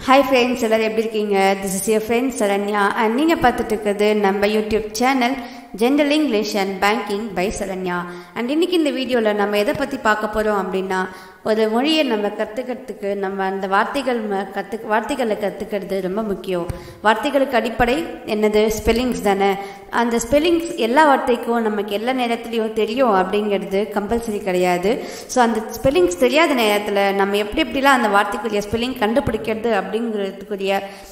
hi friends எல்லோரும் எப்படி இருக்கீங்க this is your friends Saranya and நீங்கள் பார்த்துட்டு இருக்கிறது நம்ம YouTube channel general English and banking by Saranya and இன்றைக்கி இந்த வீடியோவில் நம்ம எதை பற்றி பார்க்க போகிறோம் அப்படின்னா ஒரு மொழியை நம்ம கற்றுக்கிறதுக்கு நம்ம அந்த வார்த்தைகள் ம- கற்று வார்த்தைகளை கற்றுக்கிறது ரொம்ப முக்கியம் வார்த்தைகளுக்கு அடிப்படை என்னது ஸ்பெல்லிங்ஸ் தானே அந்த ஸ்பெல்லிங்ஸ் எல்லா வார்த்தைக்கும் நமக்கு எல்லா நேரத்துலையும் தெரியும் அப்படிங்கிறது கம்பல்சரி கிடையாது ஸோ அந்த ஸ்பெல்லிங்ஸ் தெரியாத நேரத்தில் நம்ம எப்படி எப்படிலாம் அந்த வார்த்தைக்குரிய ஸ்பெல்லிங் கண்டுபிடிக்கிறது அப்படிங்கிறதுக்குரிய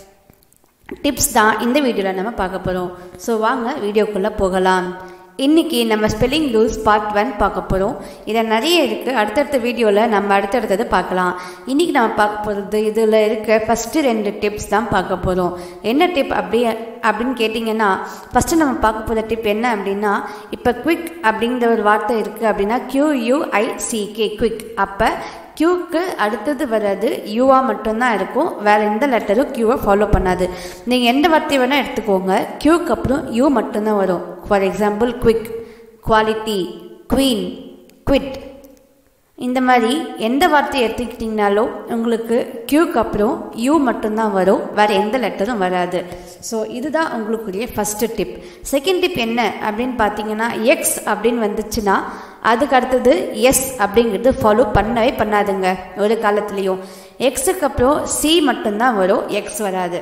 டிப்ஸ் தான் இந்த வீடியோவில் நம்ம பார்க்க போகிறோம் ஸோ வாங்க வீடியோக்குள்ளே போகலாம் இன்றைக்கி நம்ம ஸ்பெல்லிங் ரூல்ஸ் பார்ட் ஒன் பார்க்க போகிறோம் இதில் நிறைய இருக்குது அடுத்தடுத்த வீடியோவில் நம்ம அடுத்தடுத்தது பார்க்கலாம் இன்றைக்கி நம்ம பார்க்க போகிறது இதில் இருக்க ஃபஸ்ட்டு ரெண்டு டிப்ஸ் தான் பார்க்க போகிறோம் என்ன டிப் அப்படி அப்படின்னு கேட்டிங்கன்னா ஃபஸ்ட்டு நம்ம பார்க்க போகிற டிப் என்ன அப்படின்னா இப்போ குவிக் அப்படிங்கிற ஒரு வார்த்தை இருக்குது அப்படின்னா கியூயூஐசிகே குவிக் அப்போ க்யூக்கு அடுத்தது வர்றது யூவா மட்டும்தான் இருக்கும் வேறு எந்த லெட்டரும் க்யூவை ஃபாலோ பண்ணாது நீங்கள் எந்த வார்த்தை வேணால் எடுத்துக்கோங்க க்யூக்கு அப்புறம் யூ மட்டும்தான் வரும் for example quick quality queen quit இந்த மாதிரி எந்த வார்த்தையை எடுத்துக்கிட்டிங்கனாலும் உங்களுக்கு க்யூக்கு அப்புறம் யூ மட்டும்தான் வரும் வேறு எந்த லெட்டரும் வராது ஸோ இதுதான் உங்களுக்குரிய ஃபஸ்ட்டு டிப் செகண்ட் டிப் என்ன அப்படின்னு பார்த்தீங்கன்னா எக்ஸ் அப்படின்னு வந்துச்சுன்னா அதுக்கு அடுத்தது எஸ் அப்படிங்கிறது ஃபாலோ பண்ணவே பண்ணாதுங்க ஒரு காலத்துலேயும் எக்ஸுக்கு அப்புறம் சி மட்டும்தான் வரும் எக்ஸ் வராது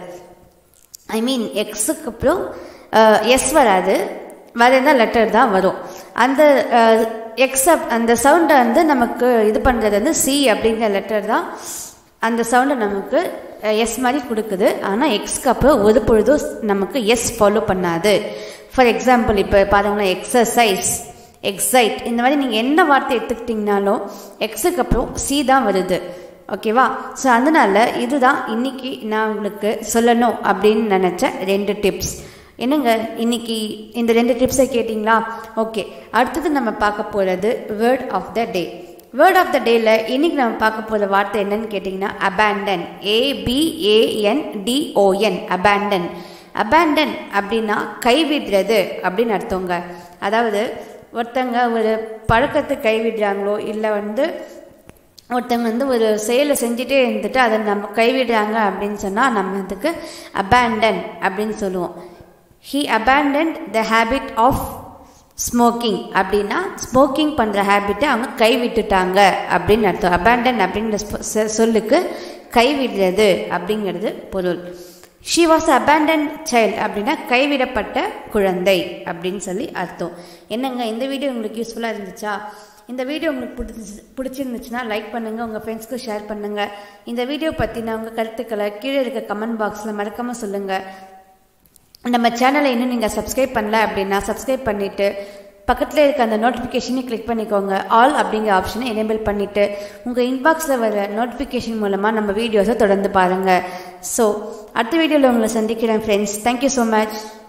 ஐ மீன் எக்ஸுக்கு அப்புறம் எஸ் வராது வேறு எந்த லெட்டர் தான் வரும் அந்த எக்ஸ் அந்த சவுண்டை வந்து நமக்கு இது பண்ணுறது வந்து சி அப்படிங்கிற லெட்டர் தான் அந்த சவுண்டை நமக்கு எஸ் மாதிரி கொடுக்குது ஆனால் எக்ஸ்க்கு அப்புறம் ஒரு பொழுதும் நமக்கு எஸ் ஃபாலோ பண்ணாது ஃபார் எக்ஸாம்பிள் இப்போ பாருங்களேன் எக்ஸசைஸ் எக்ஸைட் இந்த மாதிரி நீங்கள் என்ன வார்த்தை எடுத்துக்கிட்டிங்கனாலும் எக்ஸுக்கு அப்புறம் சி தான் வருது ஓகேவா ஸோ அதனால் இதுதான் இன்னைக்கு நான் உங்களுக்கு சொல்லணும் அப்படின்னு நினச்ச ரெண்டு டிப்ஸ் என்னங்க இன்னைக்கு இந்த ரெண்டு டிப்ஸை கேட்டிங்களா ஓகே அடுத்தது நம்ம பார்க்க போகிறது word of the day word of the டேயில் இன்னைக்கு நம்ம பார்க்க போகிற வார்த்தை என்னன்னு கேட்டிங்கன்னா abandon A B A N D O N abandon abandon அப்படின்னா கைவிடுறது அப்படின்னு அர்த்தங்க அதாவது ஒருத்தங்க ஒரு பழக்கத்தை கைவிடுறாங்களோ இல்லை வந்து ஒருத்தவங்க வந்து ஒரு செயலை செஞ்சுட்டே இருந்துட்டு அதை நம்ம கைவிடுறாங்க அப்படின்னு சொன்னால் நம்ம அதுக்கு அபேண்டன் அப்படின்னு சொல்லுவோம் he abandoned the habit of smoking அப்படின்னா ஸ்மோக்கிங் பண்ணுற ஹேபிட்டை அவங்க கைவிட்டுட்டாங்க அப்படின்னு அர்த்தம் அபேண்டன் அப்படின்ற ஸ்ப- சொ- சொல்லுக்கு கைவிடுறது அப்படிங்கிறது பொருள் ஷி வாஸ் அபேண்டன் சைல்ட் அப்படின்னா கைவிடப்பட்ட குழந்தை அப்படின்னு சொல்லி அர்த்தம் என்னங்க இந்த வீடியோ உங்களுக்கு யூஸ்ஃபுல்லாக இருந்துச்சா இந்த வீடியோ உங்களுக்கு பிடிச்சி பிடிச்சிருந்துச்சுன்னா லைக் பண்ணுங்கள் உங்கள் ஃப்ரெண்ட்ஸ்க்கு ஷேர் பண்ணுங்கள் இந்த வீடியோ பற்றின உங்கள் கருத்துக்களை கீழே இருக்க கமெண்ட் பாக்ஸில் மறக்காமல் சொல்லுங்கள் நம்ம சேனலை இன்னும் நீங்கள் சப்ஸ்கிரைப் பண்ணல அப்படின்னா சப்ஸ்கிரைப் பண்ணிவிட்டு பக்கத்தில் இருக்க அந்த நோட்டிஃபிகேஷனை கிளிக் பண்ணிக்கோங்க ஆல் அப்படிங்கிற ஆப்ஷனை எனேபிள் பண்ணிவிட்டு உங்கள் இன்பாக்ஸில் வர நோட்டிஃபிகேஷன் மூலமாக நம்ம வீடியோஸை தொடர்ந்து பாருங்கள் ஸோ அடுத்த வீடியோவில் உங்களை சந்திக்கிறேன் ஃப்ரெண்ட்ஸ் தேங்க்யூ ஸோ மச்